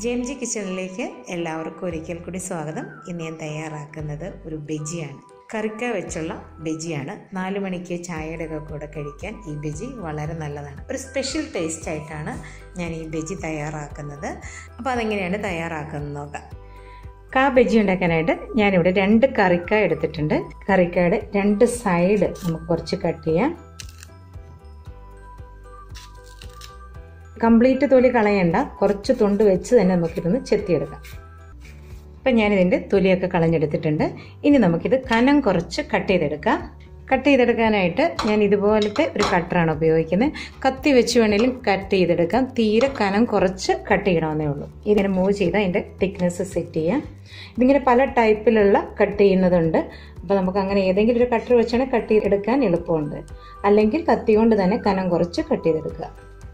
J M G കിച്ചണിലേക്ക് എല്ലാവർക്കും ഒരിക്കൽ കൂടി സ്വാഗതം ഇന്ന് ഞാൻ തയ്യാറാക്കുന്നത് ഒരു ബജിയാണ് കറിക്ക വെച്ചുള്ള ബജിയാണ് നാല് മണിക്ക് ചായയുടെ ഒക്കെ കൂടെ കഴിക്കാൻ ഈ ബജി വളരെ നല്ലതാണ് ഒരു സ്പെഷ്യൽ ടേസ്റ്റ് ആയിട്ടാണ് ഞാൻ ഈ ബജി തയ്യാറാക്കുന്നത് അപ്പോൾ അതെങ്ങനെയാണ് തയ്യാറാക്കുന്നത് നോക്കാം കാ ബജി ഉണ്ടാക്കാനായിട്ട് ഞാനിവിടെ രണ്ട് കറിക്ക എടുത്തിട്ടുണ്ട് കറിക്കയുടെ രണ്ട് സൈഡ് നമുക്ക് കുറച്ച് കട്ട് ചെയ്യാം കംപ്ലീറ്റ് തൊലി കളയണ്ട കുറച്ച് തൊണ്ട് വെച്ച് തന്നെ നമുക്കിതൊന്ന് ചെത്തിയെടുക്കാം അപ്പം ഞാനിതിൻ്റെ തൊലിയൊക്കെ കളഞ്ഞെടുത്തിട്ടുണ്ട് ഇനി നമുക്കിത് കനം കുറച്ച് കട്ട് ചെയ്തെടുക്കാം കട്ട് ചെയ്തെടുക്കാനായിട്ട് ഞാൻ ഇതുപോലത്തെ ഒരു കട്ടറാണ് ഉപയോഗിക്കുന്നത് കത്തി വെച്ച് വേണമെങ്കിലും കട്ട് ചെയ്തെടുക്കാം തീരെ കനം കുറച്ച് കട്ട് ചെയ്യണമെന്നേ ഉള്ളൂ ഇതിനെ മൂവ് ചെയ്ത് അതിൻ്റെ തിക്നെസ് സെറ്റ് ചെയ്യാം ഇതിങ്ങനെ പല ടൈപ്പിലുള്ള കട്ട് ചെയ്യുന്നതുണ്ട് അപ്പോൾ നമുക്ക് അങ്ങനെ ഏതെങ്കിലും ഒരു കട്ടർ വെച്ചാണ് കട്ട് ചെയ്തെടുക്കാൻ എളുപ്പമുണ്ട് അല്ലെങ്കിൽ കത്തി കൊണ്ട് തന്നെ കനം കുറച്ച് കട്ട് ചെയ്തെടുക്കുക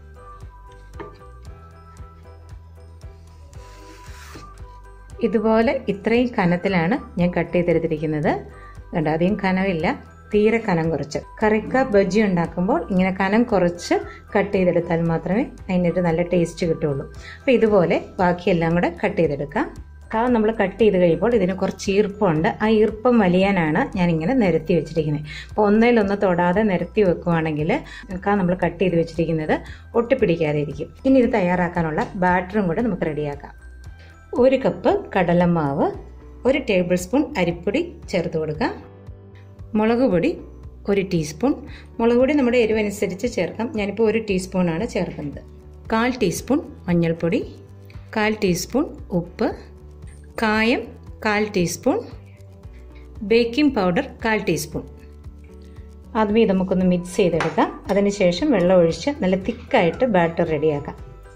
ഇതുപോലെ ഇത്രയും കനത്തിലാണ് ഞാൻ കട്ട് ചെയ്തെടുത്തിരിക്കുന്നത് കണ്ടോ അധികം കനമില്ല തീരെ കനം കുറച്ച് കറിക്ക ബജി ഉണ്ടാക്കുമ്പോൾ ഇങ്ങനെ കനം കുറച്ച് കട്ട് ചെയ്തെടുത്താൽ മാത്രമേ അതിനൊരു നല്ല ടേസ്റ്റ് കിട്ടുള്ളൂ അപ്പോൾ ഇതുപോലെ ബാക്കിയെല്ലാം കൂടെ കട്ട് ചെയ്തെടുക്കാം കാ നമ്മൾ കട്ട് ചെയ്ത് കഴിയുമ്പോൾ ഇതിന് കുറച്ച് ഈർപ്പമുണ്ട് ആ ഈർപ്പം വലിയാനാണ് ഞാനിങ്ങനെ നിരത്തി വെച്ചിരിക്കുന്നത് അപ്പോൾ ഒന്നിലൊന്ന് തൊടാതെ നിരത്തി വെക്കുവാണെങ്കിൽ കാ നമ്മൾ കട്ട് ചെയ്ത് വെച്ചിരിക്കുന്നത് ഒട്ടിപ്പിടിക്കാതെ ഇരിക്കും ഇനി ഇത് തയ്യാറാക്കാനുള്ള ബാറ്ററും കൂടെ നമുക്ക് റെഡിയാക്കാം ഒരു കപ്പ് കടലമാവ് ഒരു ടേബിൾ സ്പൂൺ അരിപ്പൊടി ചേർത്ത് കൊടുക്കാം മുളക് പൊടി ഒരു ടീസ്പൂൺ മുളക് പൊടി നമ്മുടെ എരിവനുസരിച്ച് ചേർക്കാം ഞാനിപ്പോൾ ഒരു ടീസ്പൂണാണ് ചേർക്കുന്നത് കാൽ ടീസ്പൂൺ മഞ്ഞൾപ്പൊടി കാൽ ടീസ്പൂൺ ഉപ്പ് കായം കാൽ ടീസ്പൂൺ ബേക്കിംഗ് പൗഡർ കാൽ ടീസ്പൂൺ ആദ്യമേ നമുക്കൊന്ന് മിക്സ് ചെയ്തെടുക്കാം അതിനുശേഷം വെള്ളം ഒഴിച്ച് നല്ല തിക്കായിട്ട് ബാറ്റർ റെഡിയാക്കാം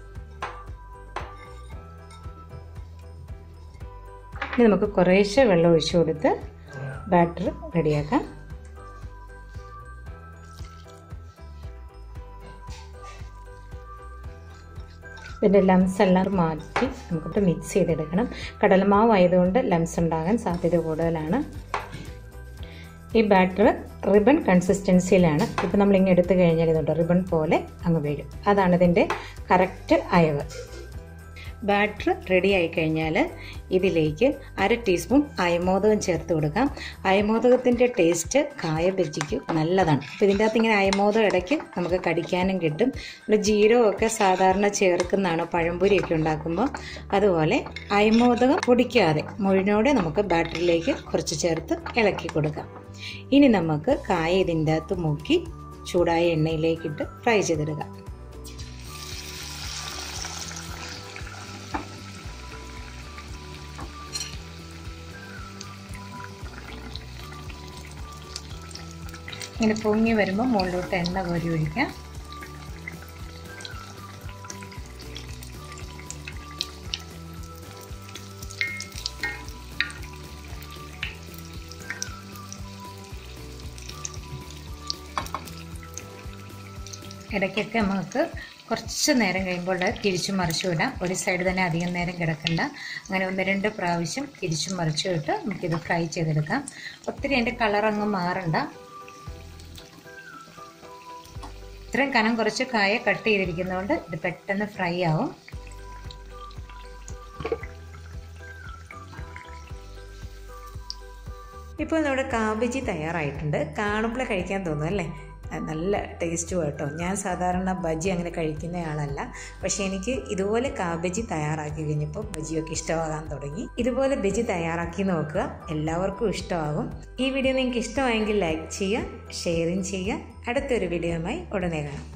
ഇനി നമുക്ക് കുറേശ്ശെ വെള്ളം ഒഴിച്ചു കൊടുത്ത് ബാറ്റർ റെഡിയാക്കാം ഇതിൻ്റെ ലംസ് എല്ലാം മാറ്റി നമുക്കിട്ട് മിക്സ് ചെയ്തെടുക്കണം കടലമാവ് ആയതുകൊണ്ട് ലംസ് ഉണ്ടാകാൻ സാധ്യത കൂടുതലാണ് ഈ ബാറ്റർ റിബൺ കൺസിസ്റ്റൻസിയിലാണ് ഇപ്പം നമ്മൾ ഇങ്ങനെ എടുത്തു കഴിഞ്ഞാൽ ഇതുണ്ട് റിബൺ പോലെ അങ്ങ് വീഴും അതാണ് ഇതിൻ്റെ കറക്റ്റ് അയവ് ബാറ്റർ റെഡി ആയി കഴിഞ്ഞാൽ ഇതിലേക്ക് അര ടീസ്പൂൺ അയമോദകം ചേർത്ത് കൊടുക്കാം അയമോദകത്തിൻ്റെ ടേസ്റ്റ് കായ ബജിക്ക് നല്ലതാണ് അപ്പോൾ ഇതിൻ്റെ അകത്ത് ഇങ്ങനെ അയമോദകം ഇടയ്ക്ക് നമുക്ക് കടിക്കാനും കിട്ടും നമ്മൾ ജീരകമൊക്കെ സാധാരണ ചേർക്കുന്നതാണ് പഴംപൊരിയൊക്കെ ഉണ്ടാക്കുമ്പോൾ അതുപോലെ അയമോദകം പൊടിക്കാതെ മുഴിനോടെ നമുക്ക് ബാറ്ററിലേക്ക് കുറച്ച് ചേർത്ത് ഇളക്കി കൊടുക്കാം ഇനി നമുക്ക് കായ ഇതിൻ്റെ അകത്ത് മുക്കി ചൂടായ എണ്ണയിലേക്കിട്ട് ഫ്രൈ ചെയ്തെടുക്കാം ഇങ്ങനെ പൊങ്ങി വരുമ്പോൾ മുകളിലോട്ട് എണ്ണ കോരി ഒഴിക്കാം ഇടയ്ക്കൊക്കെ നമുക്ക് കുറച്ച് നേരം കഴിയുമ്പോൾ തിരിച്ചു മറിച്ചു വിടാം ഒരു സൈഡ് തന്നെ അധികം നേരം കിടക്കണ്ട അങ്ങനെ ഒന്ന് രണ്ട് പ്രാവശ്യം തിരിച്ചു മറിച്ചു ഇട്ട് നമുക്കിത് ഫ്രൈ ചെയ്തെടുക്കാം ഒത്തിരി അതിൻ്റെ കളർ അങ്ങ് മാറണ്ട ഇത്രയും കനം കുറച്ച് കായ കട്ട് ചെയ്തിരിക്കുന്നതുകൊണ്ട് ഇത് പെട്ടെന്ന് ഫ്രൈ ആവും ഇപ്പോൾ നമ്മുടെ കാബേജി തയ്യാറായിട്ടുണ്ട് കാണുമ്പോൾ കഴിക്കാൻ തോന്നും അല്ലേ നല്ല ടേസ്റ്റും കേട്ടോ ഞാൻ സാധാരണ ബജി അങ്ങനെ കഴിക്കുന്ന ആളല്ല പക്ഷേ എനിക്ക് ഇതുപോലെ കാബജി തയ്യാറാക്കി കഴിഞ്ഞപ്പോൾ ബജിയൊക്കെ ഇഷ്ടമാകാൻ തുടങ്ങി ഇതുപോലെ ബജി തയ്യാറാക്കി നോക്കുക എല്ലാവർക്കും ഇഷ്ടമാകും ഈ വീഡിയോ നിങ്ങൾക്ക് ഇഷ്ടമായെങ്കിൽ ലൈക്ക് ചെയ്യുക ഷെയറും ചെയ്യുക അടുത്തൊരു വീഡിയോയുമായി ഉടനെ കാണാം